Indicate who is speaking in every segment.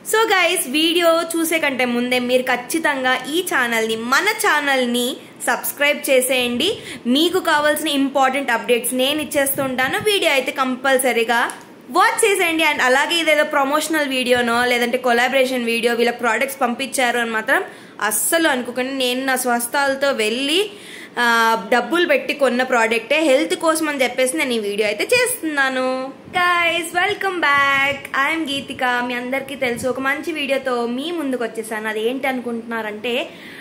Speaker 1: so guys video చూసే కంటే ముందే మీరు ఖచ్చితంగా ఈ ఛానల్ని మన ఛానల్ని సబ్స్క్రైబ్ చేసేయండి మీకు కావాల్సిన ఇంపార్టెంట్ అప్డేట్స్ నేను ఇచ్చేస్తుంటాను వీడియో అయితే కంపల్సరీగా వాచ్ చేసేయండి అండ్ అలాగే ఇదేదో ప్రమోషనల్ వీడియోనో లేదంటే కొలాబరేషన్ వీడియో వీళ్ళ ప్రోడక్ట్స్ పంపించారు అని మాత్రం అస్సలు అనుకోకండి నేను నా స్వస్థాలతో వెళ్ళి ఆ, డబ్బులు పెట్టి కొన్న ప్రోడక్టే హెల్త్ కోసం అని చెప్పేసి నేను ఈ వీడియో అయితే చేస్తున్నాను guys welcome back I'm Geethika మీ అందరికీ తెలుసు ఒక మంచి వీడియోతో మీ ముందుకు వచ్చేసాను అది ఏంటి అనుకుంటున్నారంటే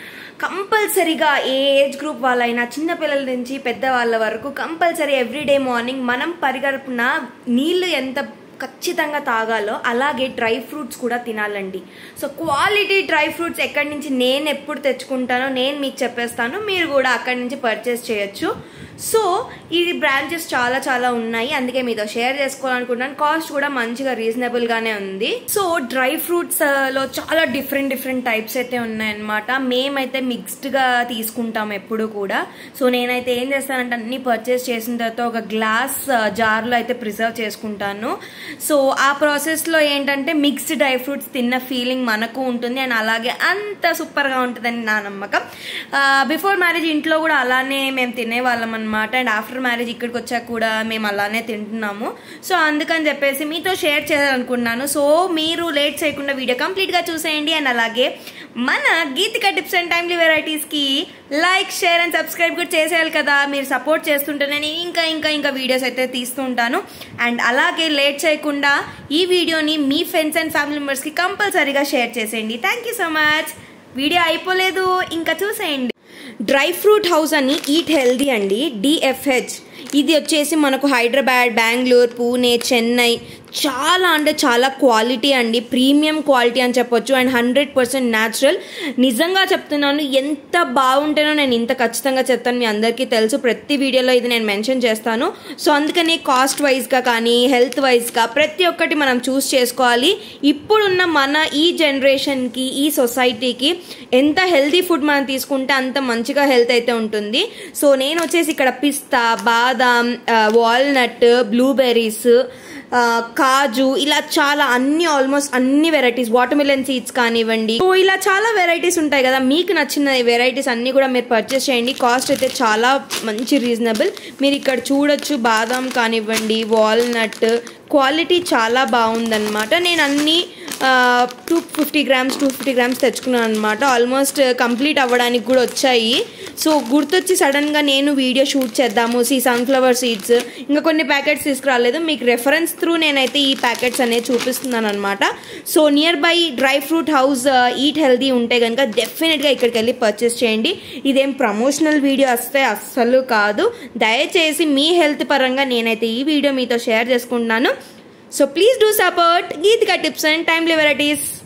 Speaker 1: కంపల్సరీగా ఏ ఏజ్ గ్రూప్ వాళ్ళైనా చిన్నపిల్లల నుంచి పెద్దవాళ్ళ వరకు కంపల్సరీ ఎవ్రీడే మార్నింగ్ మనం పరిగడుపున నీళ్లు ఎంత ఖచ్చితంగా తాగాలో అలాగే డ్రై ఫ్రూట్స్ కూడా తినాలండి సో క్వాలిటీ డ్రై ఫ్రూట్స్ ఎక్కడి నుంచి నేను ఎప్పుడు తెచ్చుకుంటానో నేను మీకు చెప్పేస్తాను మీరు కూడా అక్కడి నుంచి పర్చేస్ చేయొచ్చు సో ఈ బ్రాంచెస్ చాలా చాలా ఉన్నాయి అందుకే మీతో షేర్ చేసుకోవాలనుకుంటున్నాను కాస్ట్ కూడా మంచిగా రీజనబుల్ గానే ఉంది సో డ్రై ఫ్రూట్స్ లో చాలా డిఫరెంట్ డిఫరెంట్ టైప్స్ అయితే ఉన్నాయన్నమాట మేమైతే మిక్స్డ్ గా తీసుకుంటాం ఎప్పుడు కూడా సో నేనైతే ఏం చేస్తానంటే అన్ని పర్చేస్ చేసిన తర్వాత ఒక గ్లాస్ జార్ లో అయితే ప్రిజర్వ్ చేసుకుంటాను సో ఆ ప్రాసెస్ లో ఏంటంటే మిక్స్డ్ డ్రై ఫ్రూట్స్ తిన్న ఫీలింగ్ మనకు ఉంటుంది అండ్ అలాగే అంత సూపర్ గా ఉంటుందని నా నమ్మకం బిఫోర్ మ్యారేజ్ ఇంట్లో కూడా అలానే మేము తినేవాళ్ళం అనమాట అండ్ ఆఫ్టర్ మ్యారేజ్ ఇక్కడికి వచ్చాక కూడా మేము అలానే తింటున్నాము సో అందుకని చెప్పేసి మీతో షేర్ చేయాలనుకున్నాను సో మీరు లేట్ చేయకుండా వీడియో కంప్లీట్ గా చూసేయండి అండ్ అలాగే మన Geethika tips and timely varieties కి లైక్ షేర్ అండ్ సబ్స్క్రైబ్ కూడా చేసేయాలి కదా మీరు సపోర్ట్ చేస్తుంటే నేను ఇంకా ఇంకా ఇంకా వీడియోస్ అయితే తీస్తూ ఉంటాను అండ్ అలాగే లేట్ చేయకుండా ఈ వీడియోని మీ ఫ్రెండ్స్ అండ్ ఫ్యామిలీ మెంబర్స్కి కంపల్సరీగా షేర్ చేసేయండి thank you so much video అయిపోలేదు ఇంకా చూసేయండి డ్రై ఫ్రూట్ హౌస్ అని ఈట్ హెల్దీ అండి డిఎఫ్హెచ్ ఇది వచ్చేసి మనకు హైదరాబాద్ బెంగళూరు పూణే చెన్నై చాలా అంటే చాలా క్వాలిటీ అండి ప్రీమియం క్వాలిటీ అని చెప్పొచ్చు అండ్ హండ్రెడ్ పర్సెంట్ న్యాచురల్ నిజంగా చెప్తున్నాను ఎంత బాగుంటేనో నేను ఇంత ఖచ్చితంగా చెప్తాను మీ అందరికీ తెలుసు ప్రతి వీడియోలో ఇది నేను మెన్షన్ చేస్తాను సో అందుకని కాస్ట్ వైజ్గా కానీ హెల్త్ వైజ్గా ప్రతి ఒక్కటి మనం చూస్ చేసుకోవాలి ఇప్పుడున్న మన ఈ జనరేషన్కి ఈ సొసైటీకి ఎంత హెల్తీ ఫుడ్ మనం తీసుకుంటే అంత మంచిగా హెల్త్ అయితే ఉంటుంది సో నేను వచ్చేసి ఇక్కడ పిస్తా బాదాం వాల్నట్ బ్లూబెర్రీస్ కాజు ఇలా చాలా అన్ని ఆల్మోస్ట్ అన్ని వెరైటీస్ వాటర్ మిలన్ సీడ్స్ కానివ్వండి సో ఇలా చాలా వెరైటీస్ ఉంటాయి కదా మీకు నచ్చిన వెరైటీస్ అన్ని కూడా మీరు పర్చేస్ చేయండి కాస్ట్ అయితే చాలా మంచి రీజనబుల్ మీరు ఇక్కడ చూడొచ్చు బాదాం కానివ్వండి వాల్నట్ క్వాలిటీ చాలా బాగుందన్నమాట నేను అన్ని two fifty grams two fifty grams తెచ్చుకున్నాను అనమాట ఆల్మోస్ట్ కంప్లీట్ అవ్వడానికి కూడా వచ్చాయి సో గుర్తొచ్చి సడన్గా నేను వీడియో షూట్ చేద్దాము సీ సన్ఫ్లవర్ సీడ్స్ ఇంకా కొన్ని ప్యాకెట్స్ తీసుకురాలేదు మీకు రెఫరెన్స్ త్రూ నేనైతే ఈ ప్యాకెట్స్ అనేది చూపిస్తున్నాను అనమాట so nearby dry fruit house eat healthy ఉంటే కనుక డెఫినెట్గా ఇక్కడికి వెళ్ళి పర్చేస్ చేయండి ఇదేం ప్రమోషనల్ వీడియో వస్తే అస్సలు కాదు దయచేసి మీ హెల్త్ పరంగా నేనైతే ఈ వీడియో మీతో షేర్ చేసుకుంటున్నాను so please do support Geethika tips and timely varieties